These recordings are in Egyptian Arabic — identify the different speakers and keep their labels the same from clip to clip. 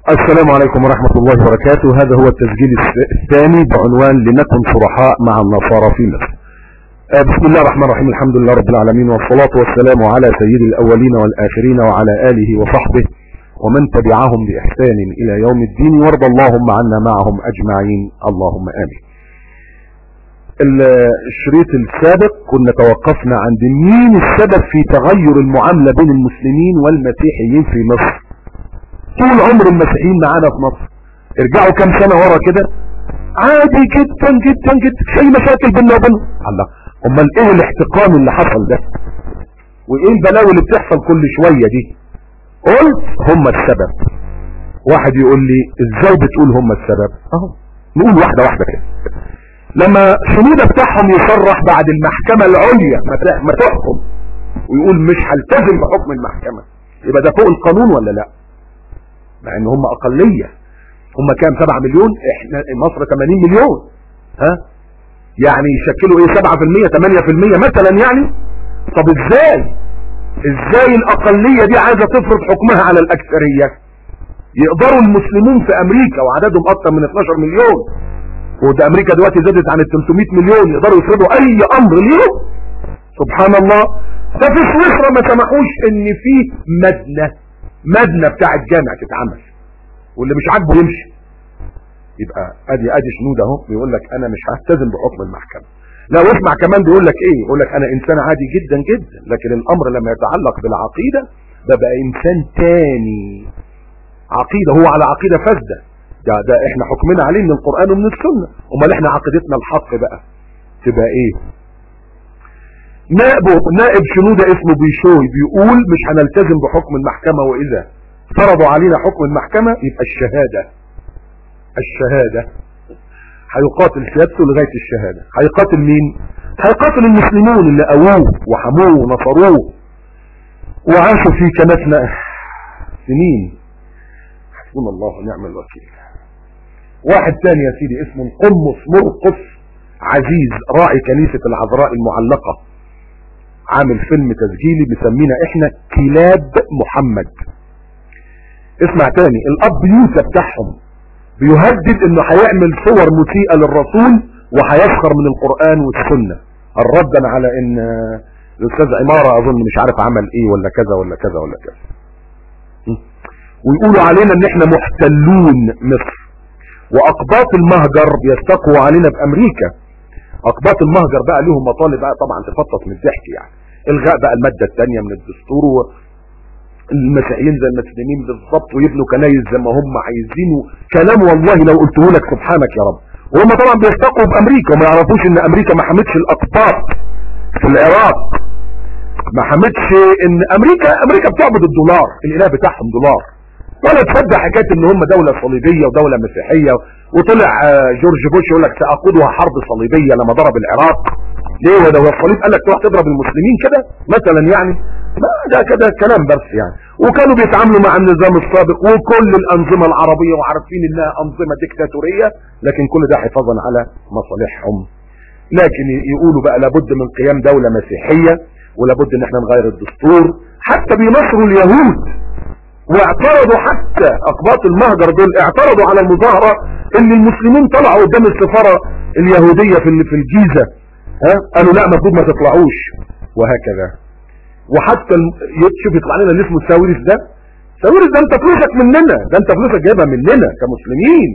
Speaker 1: السلام عليكم ورحمة الله وبركاته هذا هو التسجيل الثاني بعنوان لنكن صرحاء مع النصارى في مصر آه، بسم الله الرحمن الرحيم الحمد لله رب العالمين والصلاة والسلام على سيد الأولين والآخرين وعلى آله وصحبه ومن تبعهم بإحسان إلى يوم الدين وارض اللهم عنا معهم أجمعين اللهم آمين الشريط السابق كنا توقفنا عند مين السبب في تغير المعاملة بين المسلمين والمسيحيين في مصر طول عمر المسيحيين معانا في مصر ارجعوا كام سنة ورا كده عادي جدا جدا جدا في مشاكل بيننا وبينهم الله امال ايه الاحتقان اللي حصل ده وايه البلاوي اللي بتحصل كل شوية دي قلت هم السبب واحد يقول لي ازاي بتقول هم السبب اهو نقول واحدة واحدة كده لما شنودة بتاعهم يصرح بعد المحكمة العليا ما تحكم ويقول مش هلتزم بحكم المحكمة يبقى ده فوق القانون ولا لا مع ان هم اقلية هم كام 7 مليون احنا مصر 80 مليون ها يعني يشكلوا ايه 7% 8% مثلا يعني طب ازاي ازاي الاقلية دي عايزة تفرض حكمها على الاكثرية يقدروا المسلمون في امريكا وعددهم اكثر من 12 مليون وده امريكا دلوقتي زادت عن ال 300 مليون يقدروا يفرضوا اي امر ليهم سبحان الله ده في سويسرا ما سمحوش ان في مدنة مدنة بتاع الجامع تتعمل واللي مش عاجبه يمشي يبقى ادي ادي شنود اهو بيقول لك انا مش هلتزم بحكم المحكمة لا واسمع كمان بيقول لك ايه يقول لك انا انسان عادي جدا جدا لكن الامر لما يتعلق بالعقيدة ده بقى انسان تاني عقيدة هو على عقيدة فاسده ده ده احنا حكمنا عليه من القرآن ومن السنة امال احنا عقيدتنا الحق بقى تبقى ايه نائب نائب شنودة اسمه بيشوي بيقول مش هنلتزم بحكم المحكمة واذا فرضوا علينا حكم المحكمة يبقى الشهادة الشهادة هيقاتل سيادته لغاية الشهادة هيقاتل مين هيقاتل المسلمون اللي قووه وحموه ونصروه وعاشوا في كنفنا سنين حسبنا الله ونعم الوكيل واحد تاني يا سيدي اسمه القمص مرقص عزيز راعي كنيسة العذراء المعلقة عامل فيلم تسجيلي بيسمينا احنا كلاب محمد اسمع تاني الاب يوسف بتاعهم بيهدد انه هيعمل صور مسيئة للرسول وهيسخر من القرآن والسنة الردا على ان الاستاذ عمارة اظن مش عارف عمل ايه ولا كذا ولا كذا ولا كذا ويقولوا علينا ان احنا محتلون مصر واقباط المهجر بيستقوا علينا بامريكا اقباط المهجر بقى لهم مطالب بقى طبعا تفطس من الضحك يعني الغاء بقى المادة الثانية من الدستور المسيحيين زي المسلمين بالظبط ويبنوا كنايس زي ما هم عايزين كلام والله لو قلته لك سبحانك يا رب وهم طبعا بيستقوا بامريكا وما يعرفوش ان امريكا ما حمتش الاقباط في العراق ما حمتش ان امريكا امريكا بتعبد الدولار الاله بتاعهم دولار ولا تصدق حكايه ان هم دولة صليبية ودولة مسيحية وطلع جورج بوش يقول لك ساقودها حرب صليبية لما ضرب العراق ليه وده هو الصليب قال لك تروح تضرب المسلمين كده مثلا يعني ما ده كده كلام بس يعني وكانوا بيتعاملوا مع النظام السابق وكل الانظمة العربية وعارفين انها انظمة ديكتاتورية لكن كل ده حفاظا على مصالحهم لكن يقولوا بقى لابد من قيام دولة مسيحية ولابد ان احنا نغير الدستور حتى بينصروا اليهود واعترضوا حتى اقباط المهجر دول اعترضوا على المظاهرة ان المسلمين طلعوا قدام السفارة اليهودية في في الجيزة ها قالوا لا المفروض ما تطلعوش وهكذا وحتى شوف يطلع لنا اللي اسمه ساويرس ده ساويرس ده انت فلوسك مننا ده انت فلوسك جايبها مننا كمسلمين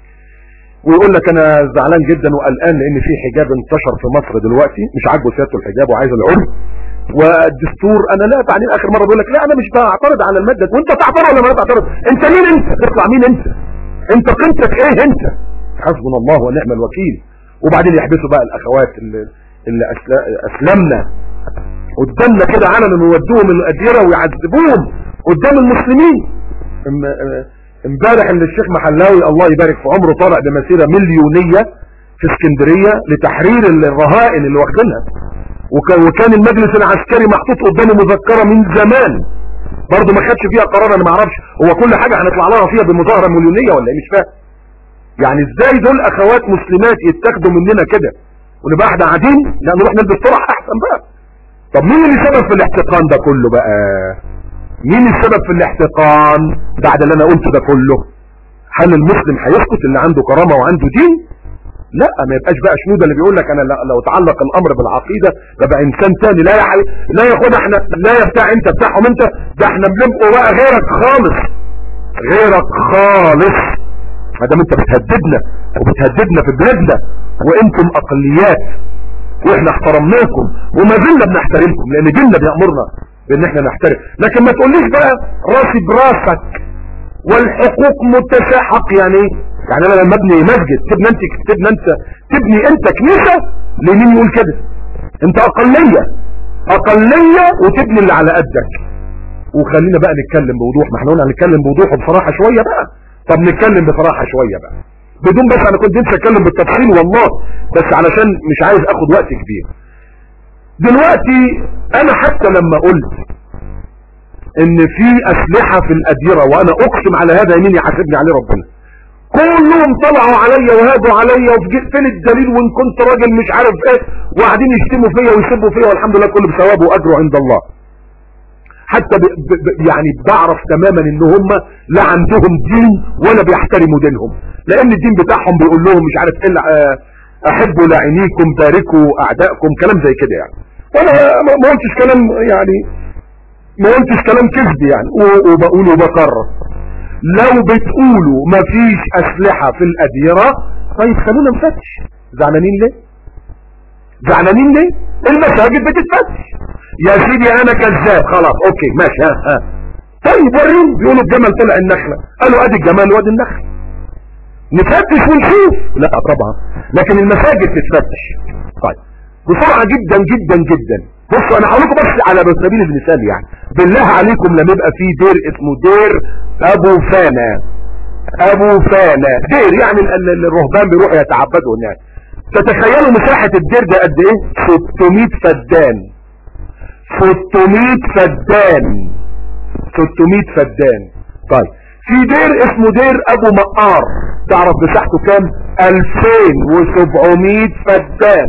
Speaker 1: ويقول لك انا زعلان جدا وقلقان لان في حجاب انتشر في مصر دلوقتي مش عاجبه سيادته الحجاب وعايز العرف والدستور انا لا بعدين اخر مرة بيقول لك لا انا مش بعترض على المادة وانت تعترض ولا ما تعترض انت مين انت تطلع مين انت انت قيمتك ايه انت حسبنا الله ونعم الوكيل وبعدين يحبسوا بقى الاخوات اللي, اللي اسلمنا قدامنا كده علنا نودوهم الاديرة ويعذبوهم قدام المسلمين امبارح ان الشيخ محلاوي الله يبارك في عمره طالع بمسيرة مليونية في اسكندرية لتحرير الرهائن اللي واخدينها وكان المجلس العسكري محطوط قدامه مذكرة من زمان برضه ما خدش فيها قرار انا ما اعرفش هو كل حاجة هنطلع لها فيها بمظاهرة مليونية ولا ايه مش فاهم يعني ازاي دول اخوات مسلمات يتاخدوا مننا كده ونبقى احنا قاعدين لا نروح نلبس طرح احسن بقى طب مين اللي سبب في الاحتقان ده كله بقى مين السبب في الاحتقان بعد اللي انا قلته ده كله هل المسلم هيسكت اللي عنده كرامة وعنده دين لا ما يبقاش بقى شنودة اللي بيقول لك انا لو تعلق الامر بالعقيدة ببقى انسان تاني لا يا لا ياخد احنا لا يا بتاع انت بتاعهم انت ده احنا بنبقوا بقى غيرك خالص غيرك خالص ما دام انت بتهددنا وبتهددنا في بلادنا وانتم اقليات واحنا احترمناكم وما زلنا بنحترمكم لان ديننا بيأمرنا بان احنا نحترم لكن ما تقوليش بقى راسي براسك والحقوق متساحق يعني ايه يعني انا لما ابني مسجد تبني انت تبني انت تبني انت كنيسة لمين يقول كده انت اقلية اقلية وتبني اللي على قدك وخلينا بقى نتكلم بوضوح ما احنا قلنا هنتكلم بوضوح وبصراحة شوية بقى طب نتكلم بصراحة شوية بقى بدون بس انا كنت نفسي اتكلم بالتفصيل والله بس علشان مش عايز اخد وقت كبير دلوقتي انا حتى لما قلت ان في اسلحة في الاديرة وانا اقسم على هذا يمين يحاسبني عليه ربنا كلهم طلعوا عليا وهادوا عليا وفي فين الدليل وان كنت راجل مش عارف ايه وقاعدين يشتموا فيا ويسبوا فيا والحمد لله كله بثوابه واجره عند الله حتى ب ب يعني بعرف تماما ان هم لا عندهم دين ولا بيحترموا دينهم لان الدين بتاعهم بيقول لهم مش عارف ايه احبوا لعينيكم باركوا اعدائكم كلام زي كده يعني وانا ما قلتش كلام يعني ما قلتش كلام كذب يعني وبقول وبكرر لو بتقولوا مفيش اسلحة في الاديرة طيب خلونا نفتش زعلانين ليه زعلانين ليه المساجد بتتفتش يا سيدي انا كذاب خلاص اوكي ماشي ها ها طيب وريهم بيقولوا الجمل طلع النخلة قالوا ادي الجمال وادي النخل نفتش ونشوف لا طبعا لكن المساجد تتفتش طيب بسرعة جدا جدا جدا بصوا انا هقول لكم بس على سبيل المثال يعني بالله عليكم لما يبقى في دير اسمه دير ابو فانا ابو فانا دير يعني الرهبان بيروحوا يتعبدوا هناك تتخيلوا مساحة الدير ده قد ايه 600 فدان 600 فدان 600 فدان طيب في دير اسمه دير ابو مقار تعرف مساحته كام 2700 فدان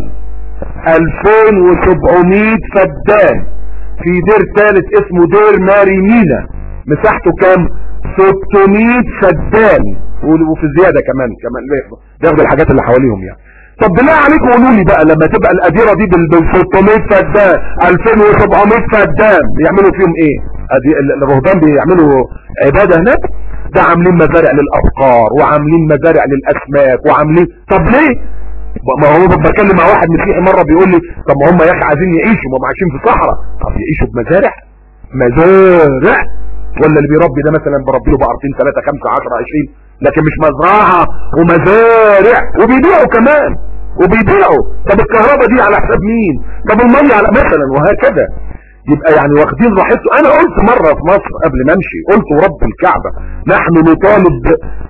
Speaker 1: 2700 فدان في دير ثالث اسمه دير ماري مينا مساحته كام 600 فدان وفي زيادة كمان كمان بياخدوا الحاجات اللي حواليهم يعني طب بالله عليكم قولوا لي بقى لما تبقى الاديره دي بال 600 فدان 2700 فدان بيعملوا فيهم ايه ادي الرهبان بيعملوا عباده هناك ده عاملين مزارع للافقار وعاملين مزارع للاسماك وعاملين طب ليه ما هو بتكلم مع واحد مسيحي مره بيقول لي طب ما هم يا اخي عايزين يعيشوا ما هم عايشين في صحراء طب يعيشوا بمزارع مزارع ولا اللي بيربي ده مثلا بربي له بقرتين 3 5 10 20 لكن مش مزرعه ومزارع وبيبيعوا كمان وبيبيعوا طب الكهرباء دي على حساب مين طب الميه على مثلا وهكذا يبقى يعني واخدين راحته انا قلت مرة في مصر قبل ما امشي قلت ورب الكعبة نحن نطالب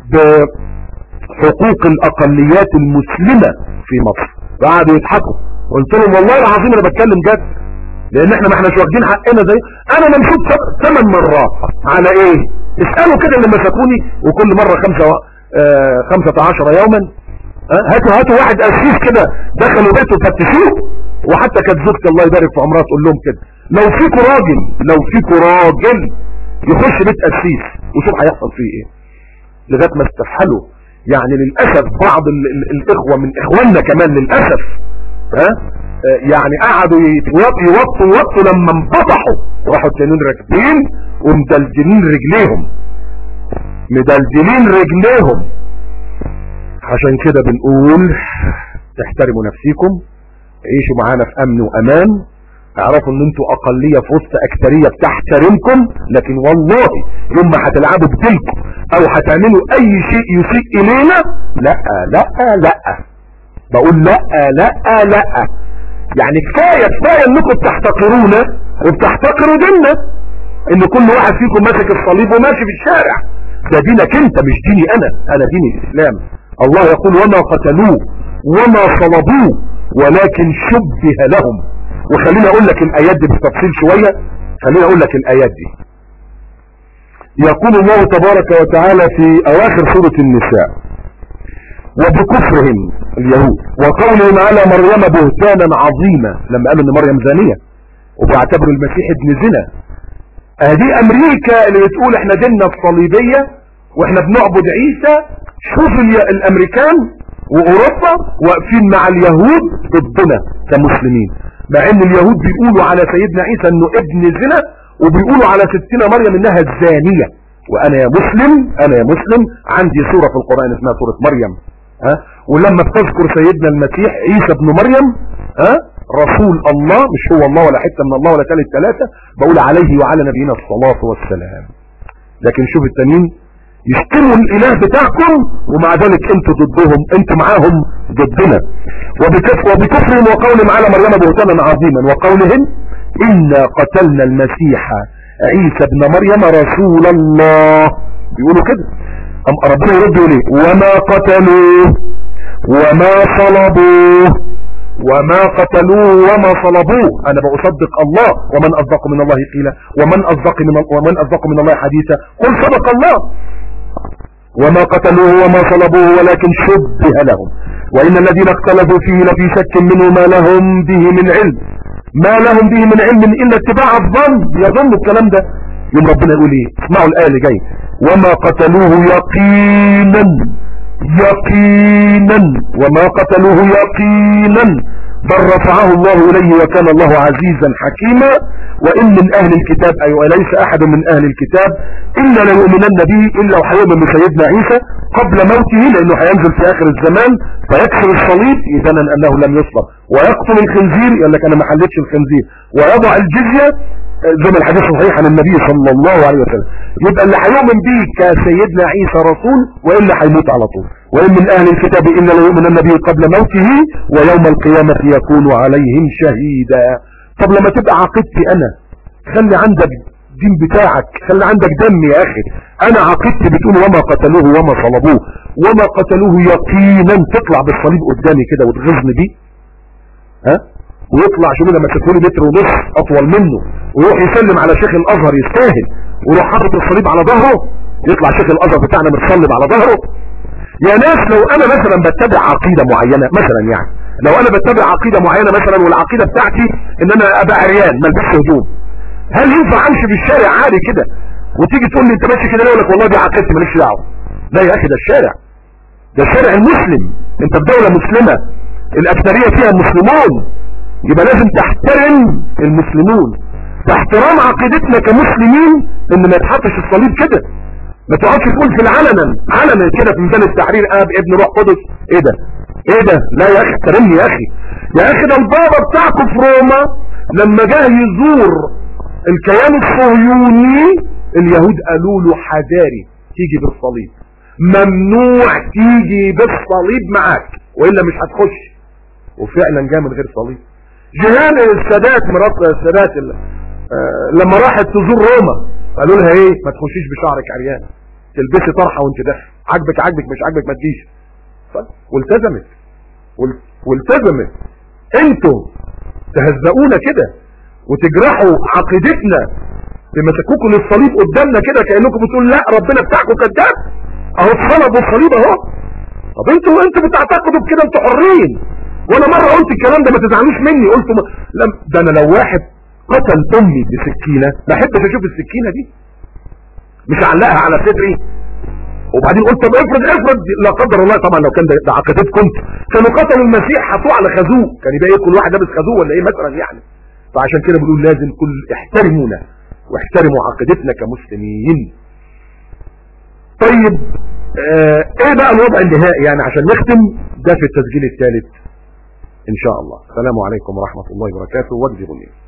Speaker 1: بحقوق الاقليات المسلمة في مصر قعدوا يضحكوا قلت لهم والله العظيم انا بتكلم جد لان احنا ما احناش واخدين حقنا زي انا ممسوك ثمان مرات على ايه اسألوا كده اللي مسكوني وكل مرة خمسة آه خمسة عشر يوما هاتوا هاتوا واحد قسيس كده دخلوا بيته فتشوه وحتى كانت زوجتي الله يبارك في عمرها تقول لهم كده لو فيكوا راجل لو فيكوا راجل يخش بيت قسيس وشوف هيحصل فيه ايه لغايه ما استفحلوا يعني للاسف بعض ال ال الاخوه من اخواننا كمان للاسف ها يعني قعدوا يوطوا يوطوا يوطوا لما انفضحوا راحوا التانيين راكبين ومدلدلين رجليهم مدلدلين رجليهم عشان كده بنقول تحترموا نفسيكم عيشوا معانا في امن وامان اعرفوا ان انتوا اقلية في وسط اكترية بتحترمكم لكن والله يوم ما هتلعبوا بديلكم او هتعملوا اي شيء يسيء الينا لا لا لا بقول لا لا لا يعني كفاية كفاية انكم بتحتقرونا وبتحتقروا ديننا ان كل واحد فيكم ماسك الصليب وماشي في الشارع ده دينك انت مش ديني انا انا ديني الاسلام الله يقول وما قتلوه وما صلبوه ولكن شبه لهم وخليني اقول لك الايات دي بالتفصيل شوية خليني اقول لك الايات دي يقول الله تبارك وتعالى في اواخر سورة النساء وبكفرهم اليهود وقولهم على مريم بهتانا عظيما لما قالوا ان مريم زانية وبيعتبروا المسيح ابن زنا هذه امريكا اللي بتقول احنا ديننا الصليبية واحنا بنعبد عيسى شوف ال- الامريكان واوروبا واقفين مع اليهود ضدنا كمسلمين مع ان اليهود بيقولوا على سيدنا عيسى انه ابن زنا وبيقولوا على ستنا مريم انها الزانية وانا يا مسلم انا يا مسلم عندي سورة في القرآن اسمها سورة مريم ها ولما بتذكر سيدنا المسيح عيسى ابن مريم ها رسول الله مش هو الله ولا حتة من الله ولا ثالث ثلاثة بقول عليه وعلى نبينا الصلاة والسلام لكن شوف التانيين يشتموا الاله بتاعكم ومع ذلك انتوا ضدهم انتوا معاهم ضدنا وبكفر وبكفرهم وقولهم على مريم بهتانا عظيما وقولهم انا قتلنا المسيح عيسى ابن مريم رسول الله بيقولوا كده أم ربنا يرد يقول ايه وما قتلوه وما صلبوه وما قتلوه وما صلبوه انا بصدق الله ومن اصدق من الله قيلا ومن اصدق من ومن اصدق من الله حديثا قل صدق الله وما قتلوه وما صلبوه ولكن شبه لهم وان الذين اختلفوا فيه لفي شك منه ما لهم به من علم ما لهم به من علم الا اتباع الظن يظن الكلام ده يوم ربنا يقول ايه اسمعوا الايه اللي جايه وما قتلوه يقينا يقينا وما قتلوه يقينا بل رفعه الله اليه وكان الله عزيزا حكيما وان من اهل الكتاب اي وليس احد من اهل الكتاب الا ليؤمنن به الا وحيؤمن بسيدنا عيسى قبل موته لانه هينزل في اخر الزمان فيكسر الصليب اذا انه لم يصلب ويقتل الخنزير يقول لك انا ما حلتش الخنزير ويضع الجزيه زي ما الحديث صحيح عن النبي صلى الله عليه وسلم يبقى اللي هيؤمن به كسيدنا عيسى رسول والا هيموت على طول وان من اهل الكتاب الا ليؤمنن به قبل موته ويوم القيامه يكون عليهم شهيدا طب لما تبقى عقيدتي انا خلي عندك دين بتاعك خلي عندك دم يا اخي انا عقيدتي بتقول وما قتلوه وما صلبوه وما قتلوه يقينا تطلع بالصليب قدامي كده وتغزني بيه ها ويطلع شو لما تكوني متر ونص اطول منه ويروح يسلم على شيخ الازهر يستاهل ويروح حاطط الصليب على ظهره يطلع شيخ الازهر بتاعنا متصلب على ظهره يا ناس لو انا مثلا بتبع عقيدة معينة مثلا يعني لو انا بتبع عقيدة معينة مثلا والعقيدة بتاعتي ان انا ابقى عريان ما البسش هدوم هل ينفع امشي في الشارع عادي كده وتيجي تقول لي انت ماشي كده ليه اقول لك والله دي عقيدتي ماليش دعوه لا يا اخي ده الشارع ده الشارع المسلم انت في دولة مسلمة الاكثرية فيها مسلمون يبقى لازم تحترم المسلمون باحترام عقيدتنا كمسلمين ان ما يتحطش الصليب كده ما تقعدش تقول في العلنا علنا كده في ميزان التحرير اب ابن روح قدس ايه ده ايه ده لا يا اخي احترمني يا اخي يا اخي ده البابا بتاعكم في روما لما جه يزور الكيان الصهيوني اليهود قالوا له حذاري تيجي بالصليب ممنوع تيجي بالصليب معاك والا مش هتخش وفعلا جاء من غير صليب جهان السادات مرات السادات ال- آه، لما راحت تزور روما قالوا لها ايه ما تخشيش بشعرك عريان تلبسي طرحه وانت داخل عاجبك عاجبك مش عاجبك ما تجيش ف- والتزمت وال- والتزمت انتوا تهزقونا كده وتجرحوا عقيدتنا تمسكوكوا للصليب قدامنا كده كانكم بتقول لا ربنا بتاعكم كذاب اهو الصلب والصليب اهو طب انتوا انتوا بتعتقدوا بكده انتوا حرين وانا مره قلت الكلام ده ما تزعلوش مني قلت ما... لم... ده انا لو واحد قتل امي بسكينه ما احبش اشوف السكينه دي مش اعلقها على صدري وبعدين قلت طب افرض افرض لا قدر الله طبعا لو كان ده, ده عقيدتكم كانوا قتلوا المسيح حطوه على خازوق كان يبقى ايه كل واحد لابس خازوق ولا ايه مثلا يعني فعشان كده بنقول لازم كل احترمونا واحترموا عقيدتنا كمسلمين طيب آه ايه بقى الوضع النهائي يعني عشان نختم ده في التسجيل الثالث ان شاء الله السلام عليكم ورحمة الله وبركاته واجزي